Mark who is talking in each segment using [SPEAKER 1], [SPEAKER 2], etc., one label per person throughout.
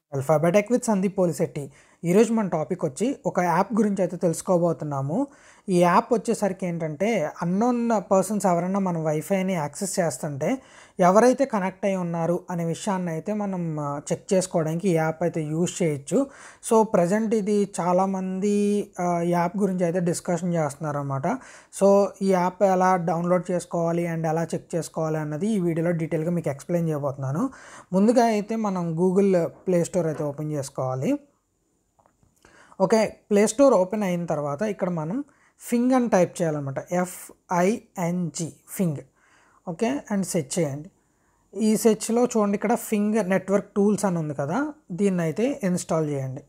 [SPEAKER 1] అల్ఫాబెటెక్ with Sandeep Polisetty ఈరోజు మన topic వచ్చి ఒక యాప్ గురించి అయితే తెలుసుకోబోతున్నాము ఈ యాప్ వచ్చేసరికి ఏంటంటే అన్నోన్ పర్సన్స్ ఎవరైనా మన వైఫైని యాక్సెస్ చేస్తుంటే ఎవరైతే కనెక్ట్ అయి ఉన్నారు అనే విషయాన్ని అయితే మనం చెక్ చేసుకోవడానికి ఈ యాప్ అయితే యూజ్ చేయొచ్చు సో ప్రజెంట్ ఇది చాలామంది ఆ, ఈ యాప్ గురించి అయితే డిస్కషన్ చేస్తున్నారు అనమాట సో ఈ యాప్ ఎలా డౌన్లోడ్ చేసుకోవాలి అండ్ ఎలా చెక్ చేసుకోవాలి అన్నది ఈ వీడియోలో డీటెయిల్గా మీకు ఎక్స్ప్లెయిన్ చేయబోతున్నాను ముందుగా అయితే మనం గూగుల్ ప్లే స్టోర్ అయితే ఓపెన్ చేసుకోవాలి ఓకే ప్లే స్టోర్ ఓపెన్ అయిన తర్వాత ఇక్కడ మనం ఫింగ్ అని టైప్ చేయాలన్నమాట F I N G Fing okay and search చేయండి ఈ సెర్చ్లో చూడండి ఇక్కడ ఫింగ్ నెట్వర్క్ టూల్స్ అని ఉంది కదా దీన్ని అయితే ఇన్స్టాల్ చేయండి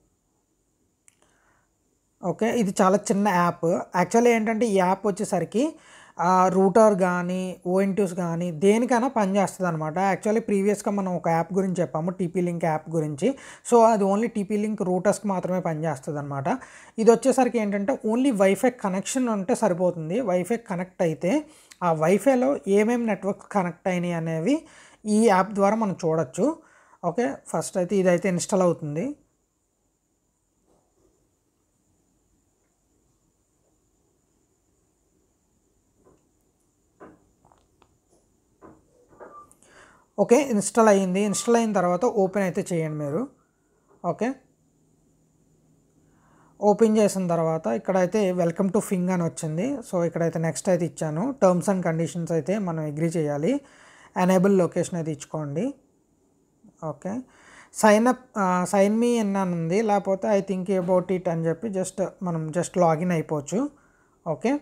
[SPEAKER 1] ఓకే ఇది చాలా చిన్న యాప్ యాక్చువల్లీ ఏంటంటే ఈ యాప్ వచ్చేసరికి రూటర్ కానీ ఓఎన్టీస్ కానీ దేనికైనా పనిచేస్తుంది అనమాట యాక్చువల్లీ ప్రీవియస్గా మనం ఒక యాప్ గురించి చెప్పాము టీపీ లింక్ యాప్ గురించి సో అది ఓన్లీ టీపీ లింక్ రూటర్స్కి మాత్రమే పనిచేస్తుంది అనమాట ఇది వచ్చేసరికి ఏంటంటే ఓన్లీ వైఫై కనెక్షన్ ఉంటే సరిపోతుంది వైఫై కనెక్ట్ అయితే ఆ వైఫైలో ఏమేమి నెట్వర్క్ కనెక్ట్ అయినాయి అనేవి ఈ యాప్ ద్వారా మనం చూడొచ్చు ఓకే ఫస్ట్ అయితే ఇదైతే ఇన్స్టాల్ అవుతుంది ఓకే ఇన్స్టాల్ అయ్యింది ఇన్స్టాల్ అయిన తర్వాత ఓపెన్ అయితే చేయండి మీరు ఓకే ఓపెన్ చేసిన తర్వాత ఇక్కడైతే వెల్కమ్ టు ఫింగ్ అని వచ్చింది సో ఇక్కడైతే నెక్స్ట్ అయితే ఇచ్చాను టర్మ్స్ అండ్ కండిషన్స్ అయితే మనం అగ్రీ చేయాలి ఎనేబుల్ లొకేషన్ అయితే ఇచ్చుకోండి ఓకే సైన్ అప్ సైన్ మీ ఎన్ అని ఉంది లేకపోతే ఐ థింక్ అబౌట్ ఇట్ అని చెప్పి జస్ట్ మనం జస్ట్ లాగిన్ అయిపోవచ్చు ఓకే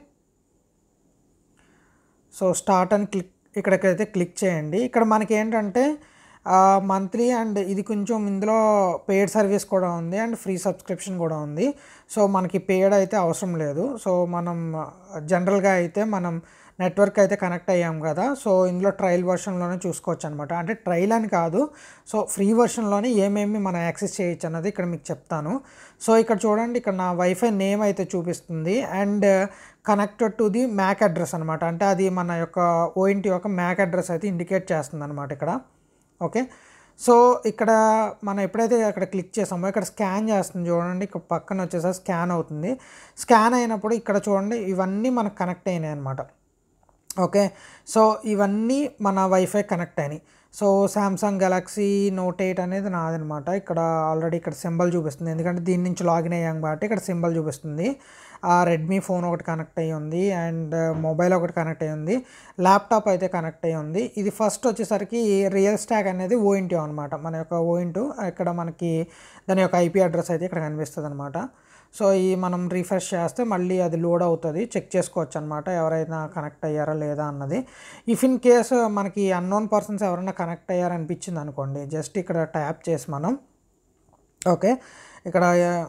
[SPEAKER 1] సో స్టార్ట్ అని క్లిక్ ఇక్కడికైతే క్లిక్ చేయండి ఇక్కడ మనకి ఏంటంటే మంత్లీ అండ్ ఇది కొంచెం ఇందులో పెయిడ్ సర్వీస్ కూడా ఉంది అండ్ ఫ్రీ సబ్స్క్రిప్షన్ కూడా ఉంది సో మనకి పెయిడ్ అయితే అవసరం లేదు సో మనం జనరల్గా అయితే మనం నెట్వర్క్ అయితే కనెక్ట్ అయ్యాం కదా సో ఇందులో ట్రయల్ వర్షన్లోనే చూసుకోవచ్చు అనమాట అంటే ట్రయల్ అని కాదు సో ఫ్రీ వర్షన్లోనే ఏమేమి మనం యాక్సెస్ చేయొచ్చు అన్నది ఇక్కడ మీకు చెప్తాను సో ఇక్కడ చూడండి ఇక్కడ నా వైఫై నేమ్ అయితే చూపిస్తుంది and connected to the MAC address అనమాట అంటే అది మన యొక్క ఓఎన్టీ యొక్క మ్యాక్ అడ్రస్ అయితే ఇండికేట్ చేస్తుంది అనమాట ఇక్కడ ఓకే సో ఇక్కడ మనం ఎప్పుడైతే అక్కడ క్లిక్ చేసామో ఇక్కడ స్కాన్ చేస్తుంది చూడండి ఇక్కడ పక్కన వచ్చేసరికి స్కాన్ అవుతుంది స్కాన్ అయినప్పుడు ఇక్కడ చూడండి ఇవన్నీ మనకు కనెక్ట్ అయినాయి అనమాట ఓకే సో ఇవన్నీ మన వైఫై కనెక్ట్ అయినాయి so Samsung Galaxy Note eight అనేది నాదనమాట ఇక్కడ ఆల్రెడీ ఇక్కడ సింబల్ చూపిస్తుంది ఎందుకంటే దీని నుంచి లాగిన్ అయ్యాం కాబట్టి ఇక్కడ సింబల్ చూపిస్తుంది ఆ రెడ్మీ ఫోన్ ఒకటి కనెక్ట్ అయ్యి ఉంది అండ్ మొబైల్ ఒకటి కనెక్ట్ అయ్యి ఉంది ల్యాప్టాప్ అయితే కనెక్ట్ అయ్యి ఉంది ఇది ఫస్ట్ వచ్చేసరికి రియల్ స్టాక్ అనేది ఓయింటూ అనమాట మన యొక్క ఓయింటూ ఇక్కడ మనకి దాని యొక్క ఐపీ అడ్రస్ అయితే ఇక్కడ కనిపిస్తుంది అనమాట సో ఈ మనం రీఫ్రెష్ చేస్తే మళ్ళీ అది లోడ్ అవుతుంది చెక్ చేసుకోవచ్చు అనమాట ఎవరైనా కనెక్ట్ అయ్యారా లేదా అన్నది ఇఫ్ ఇన్ కేస్ మనకి అన్నోన్ పర్సన్స్ ఎవరైనా కనెక్ట్ అయ్యారు అనిపించింది అనుకోండి జస్ట్ ఇక్కడ ట్యాప్ చేసి మనం ఓకే ఇక్కడ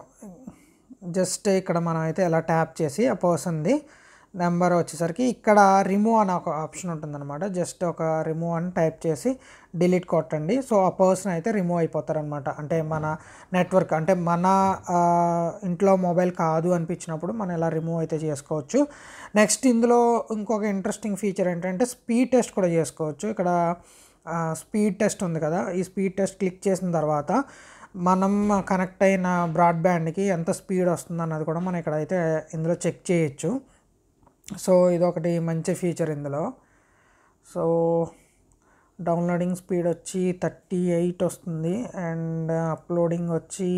[SPEAKER 1] జస్ట్ ఇక్కడ మనం అయితే ఎలా ట్యాప్ చేసి ఆ పర్సన్ది నెంబర్ వచ్చేసరికి ఇక్కడ రిమూవ్ అనే ఒక ఆప్షన్ ఉంటుందన్నమాట జస్ట్ ఒక రిమూవ్ అని టైప్ చేసి డిలీట్ కొట్టండి సో ఆ పర్సన్ అయితే రిమూవ్ అయిపోతారనమాట అంటే మన నెట్వర్క్ అంటే మన ఆ, ఇంట్లో మొబైల్ కాదు అనిపించినప్పుడు మనం ఇలా రిమూవ్ అయితే చేసుకోవచ్చు నెక్స్ట్ ఇందులో ఇంకొక ఇంట్రెస్టింగ్ ఫీచర్ ఏంటంటే స్పీడ్ టెస్ట్ కూడా చేసుకోవచ్చు ఇక్కడ స్పీడ్ టెస్ట్ ఉంది కదా ఈ స్పీడ్ టెస్ట్ క్లిక్ చేసిన తర్వాత మనం కనెక్ట్ అయిన బ్రాడ్బ్యాండ్కి ఎంత స్పీడ్ వస్తుంది అన్నది కూడా మనం ఇక్కడ అయితే ఇందులో చెక్ చేయొచ్చు సో ఇదొకటి మంచి ఫీచర్ ఇందులో సో డౌన్లోడింగ్ స్పీడ్ వచ్చి థర్టీ ఎయిట్ వస్తుంది అండ్ అప్లోడింగ్ వచ్చి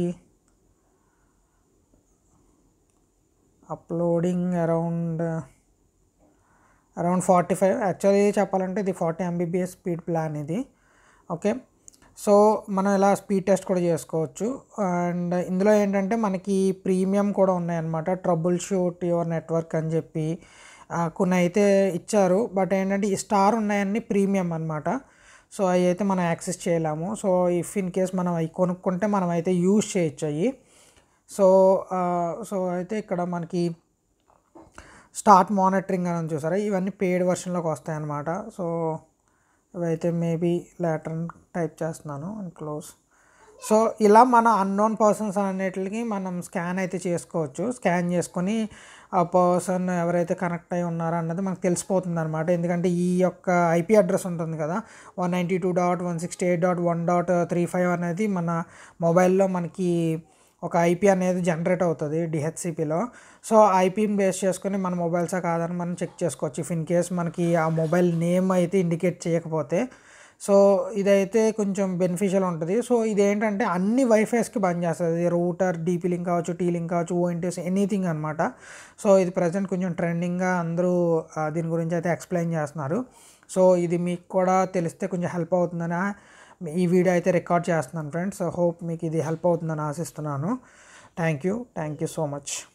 [SPEAKER 1] uploading around around forty five actually చెప్పాలంటే ఇది ఫార్టీ ఎంబీబీఎస్ స్పీడ్ ప్లాన్ ఇది ఓకే సో మనం ఇలా స్పీడ్ టెస్ట్ కూడా చేసుకోవచ్చు అండ్ ఇందులో ఏంటంటే మనకి ప్రీమియం కూడా ఉన్నాయన్నమాట ట్రబుల్ షూట్ యువర్ నెట్వర్క్ అని చెప్పి ఆ, కొన్ని అయితే ఇచ్చారు బట్ ఏంటంటే ఈ స్టార్ ఉన్నాయన్నీ ప్రీమియం అనమాట సో అవి అయితే మనం యాక్సెస్ చేయలేము సో ఇఫ్ ఇన్ కేస్ మనం అవి కొనుక్కుంటే మనం అయితే యూజ్ చేయొచ్చు అవి సో ఆ, సో అయితే ఇక్కడ మనకి స్టార్ట్ మానిటరింగ్ అని ఉంది చూసారా ఇవన్నీ పెయిడ్ వర్షన్లోకి వస్తాయన్నమాట సో ఇవైతే మేబీ లెటర్ టైప్ చేస్తున్నాను అండ్ క్లోజ్ సో ఇలా మన అన్నోన్ పర్సన్స్ అనేటికి మనం స్కాన్ అయితే చేసుకోవచ్చు స్కాన్ చేసుకొని ఆ పర్సన్ ఎవరైతే కనెక్ట్ అయి ఉన్నారో అన్నది మనకు తెలిసిపోతుంది అనమాట ఎందుకంటే ఈ యొక్క ఐపీ అడ్రస్ ఉంటుంది కదా one ninety two dot one sixty eight dot one dot three five అనేది మన మొబైల్లో మనకి ఒక ఐపీ అనేది జనరేట్ అవుతుంది డిహెచ్సిపిలో సో ఐపీని బేస్ చేసుకొని మన మొబైల్సా కాదని మనం చెక్ చేసుకోవచ్చు ఇఫ్ ఇన్ కేస్ మనకి ఆ మొబైల్ నేమ్ అయితే ఇండికేట్ చేయకపోతే సో ఇదైతే కొంచెం బెనిఫిషియల్ ఉంటుంది సో ఇదేంటంటే అన్ని వైఫైస్కి బంద్ చేస్తుంది రూటర్ డీపీ లింక్ కావచ్చు టీ లింక్ కావచ్చు ఓఎన్టీఎస్ ఎనీథింగ్ అనమాట సో ఇది ప్రజెంట్ కొంచెం ట్రెండింగ్గా అందరూ ఆ, దీని గురించి అయితే ఎక్స్ప్లెయిన్ చేస్తున్నారు సో ఇది మీకు కూడా తెలిస్తే కొంచెం హెల్ప్ అవుతుందని ఈ వీడియో అయితే రికార్డ్ చేస్తున్నాను ఫ్రెండ్స్ హోప్ మీకు ఇది హెల్ప్ అవుతుందని ఆశిస్తున్నాను thank you thank you so much